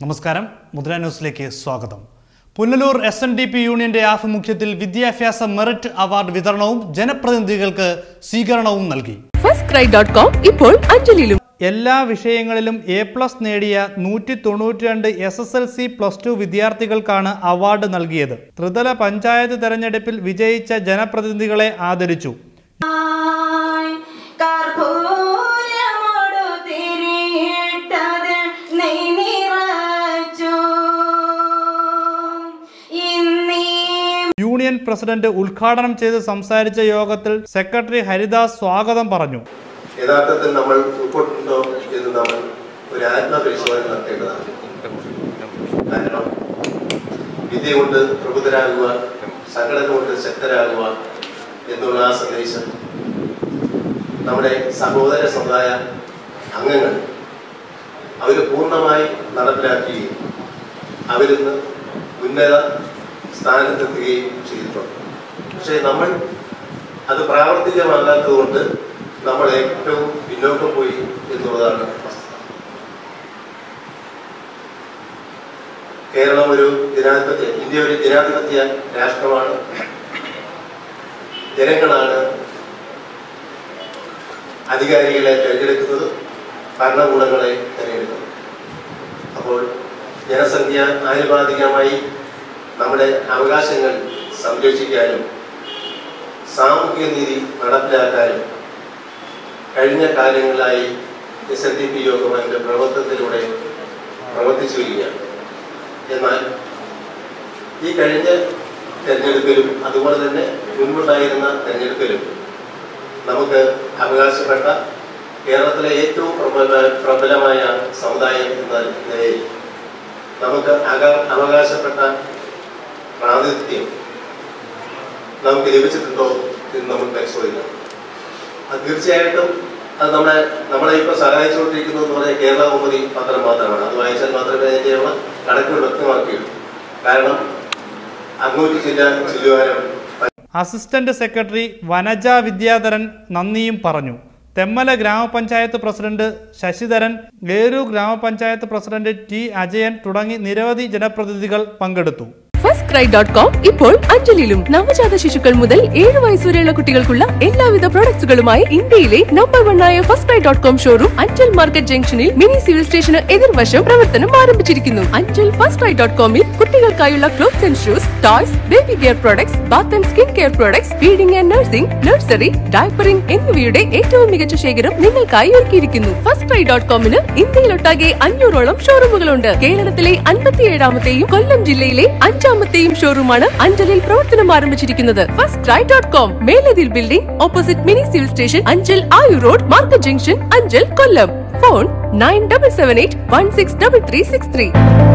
നമസ്കാരം മുദ്ര ന്യൂസിലേക്ക് സ്വാഗതം Punalur S N D P യൂണിയന്റെ ആഭിമുഖ്യത്തിൽ വിദ്യാഭ്യാസ മെറിറ്റ് അവാർഡ് വിതരണവും ജനപ്രതിനിധികൾക്ക് സ്വീകരണവും നൽകി ഫസ്റ്റ് ക്രൈ ഡോട്ട് കോം ഇപ്പോൾ അഞ്ജലിയിലും എല്ലാ വിഷയങ്ങളിലും എ പ്ലസ് നേടിയ നൂറ്റി തൊണ്ണൂറ്റി രണ്ട് S S L C plus two വിദ്യാർത്ഥികൾക്കാണ് അവാർഡ് നൽകിയത് ത്രിതല പഞ്ചായത്ത് തെരഞ്ഞെടുപ്പിൽ വിജയിച്ച ജനപ്രതിനിധികളെ ആദരിച്ചു കർപ്പൂരമോടു തിരിയിട്ടത് നെയ് നിറച്ചു ഇന്നീ യൂണിയൻ പ്രസിഡന്റ് ഉദ്ഘാടനം ചെയ്ത് സംസാരിച്ച യോഗത്തിൽ സെക്രട്ടറി ഹരിദാസ് സ്വാഗതം പറഞ്ഞു യഥാർത്ഥത്തിൽ നമ്മൾ ഉൾപ്പെട്ടിട്ടുണ്ടോ എന്ന് നമ്മൾ ഒരു ആത്മപരിശോധന നടത്തേണ്ടതാണ് കാരണം വിദ്യ കൊണ്ട് പ്രബുദ്ധരാകുക സംഘടന കൊണ്ട് ശക്തരാകുക എന്നുള്ള ആ സന്ദേശം നമ്മുടെ സഹോദര സമുദായ അംഗങ്ങൾ അവർ പൂർണ്ണമായി നടപ്പിലാക്കുകയും അവരിന്ന് ഉന്നത സ്ഥാനത്തെത്തുകയും ചെയ്തിട്ടുണ്ട് പക്ഷേ നമ്മൾ അത് പ്രാവർത്തികമാകാത്തത് കൊണ്ട് നമ്മൾ ഏറ്റവും പിന്നോക്കം പോയി എന്നുള്ളതാണ് വസ്തുത കേരളം ഒരു ജനാധിപത്യ ഇന്ത്യ ഒരു ജനാധിപത്യ രാഷ്ട്രമാണ് ജനങ്ങളാണ് അധികാരികളെ തിരഞ്ഞെടുക്കുന്നത് ഭരണകൂടങ്ങളെ തിരഞ്ഞെടുക്കുന്നത് അപ്പോൾ ജനസംഖ്യ ആനുപാതികമായി നമ്മുടെ അവകാശങ്ങൾ സംരക്ഷിക്കാനും സാമൂഹിക നീതി നടപ്പിലാക്കാനും കഴിഞ്ഞ കാലങ്ങളായി എസ് എൻ ഡി പി യോഗം അതിൻ്റെ പ്രവർത്തനത്തിലൂടെ പ്രവർത്തിച്ചു വരികയാണ് എന്നാൽ ഈ കഴിഞ്ഞ തെരഞ്ഞെടുപ്പിലും അതുപോലെ തന്നെ മുൻപുണ്ടായിരുന്ന തെരഞ്ഞെടുപ്പിലും നമുക്ക് അവകാശപ്പെട്ട കേരളത്തിലെ ഏറ്റവും പ്രബല പ്രബലമായ സമുദായം എന്ന നിലയിൽ നമുക്ക് അക അവകാശപ്പെട്ട പ്രാതിനിധ്യം നമുക്ക് ലഭിച്ചിട്ടുണ്ടോ എന്ന് നമ്മൾ പരിശോധിക്കണം അത് തീർച്ചയായിട്ടും അത് നമ്മളെ നമ്മളെ ഇപ്പോൾ സഹായിച്ചുകൊണ്ടിരിക്കുന്നത് എന്ന് പറഞ്ഞാൽ കേരള കൗമുദി പത്രം മാത്രമാണ് അത് വായിച്ചാൽ മാത്രമേ അതിൻ്റെയുള്ള കണക്കുകൾ വ്യക്തമാക്കിയുള്ളൂ കാരണം അങ്ങോട്ട് ചില ചില്ലുവാനും അസിസ്റ്റന്റ് സെക്രട്ടറി വനജ വിദ്യാധരൻ നന്ദിയും പറഞ്ഞു തെമ്മല ഗ്രാമപഞ്ചായത്ത് പ്രസിഡന്റ് ശശിധരൻ വേരൂർ ഗ്രാമപഞ്ചായത്ത് പ്രസിഡന്റ് ടി അജയൻ തുടങ്ങി നിരവധി ജനപ്രതിനിധികൾ പങ്കെടുത്തു ഫസ്റ്റ് ക്രൈ ഡോട്ട് കോം ഇപ്പോൾ അഞ്ജലിയിലും നവജാത ശിശുക്കൾ മുതൽ ഏഴ് വയസ്സുവരെയുള്ള കുട്ടികൾക്കുള്ള എല്ലാവിധ പ്രോഡക്ട്സുകളുമായി ഇന്ത്യയിലെ നമ്പർ വൺ ആയ first cry dot com showroom Anchal market ജംഗ്ഷനിൽ മിനി സിവിൽ സ്റ്റേഷന് എതിർവശം പ്രവർത്തനം ആരംഭിച്ചിരിക്കുന്നു അഞ്ചൽ ഫസ്റ്റ് ക്രൈ ഡോട്ട് കോമിൽ കുട്ടികൾക്കായുള്ള clothes and shoes toys baby care products bath and skin care products feeding and nursing nursery diapering എന്നിവയുടെ ഏറ്റവും മികച്ച ശേഖരം നിങ്ങൾക്കായി ഒരുക്കിയിരിക്കുന്നു ഫസ്റ്റ് ക്രൈ ഡോട്ട് കോമിന് ഇന്ത്യയിലൊട്ടാകെ അഞ്ഞൂറോളം ഷോറൂമുകളുണ്ട് കേരളത്തിലെ അൻപത്തിയേഴാമത്തെയും കൊല്ലം ജില്ലയിലെ അഞ്ചാമത്തെയും ഷോറൂമാണ് അഞ്ചലിൽ പ്രവർത്തനം ആരംഭിച്ചിരിക്കുന്നത് ഫസ്റ്റ് ക്രൈ ഡോട്ട് കോം മേലതിൽ building opposite mini civil station Anchal Ayur road market junction Anchal Kollam phone nine double seven eight one six double three six three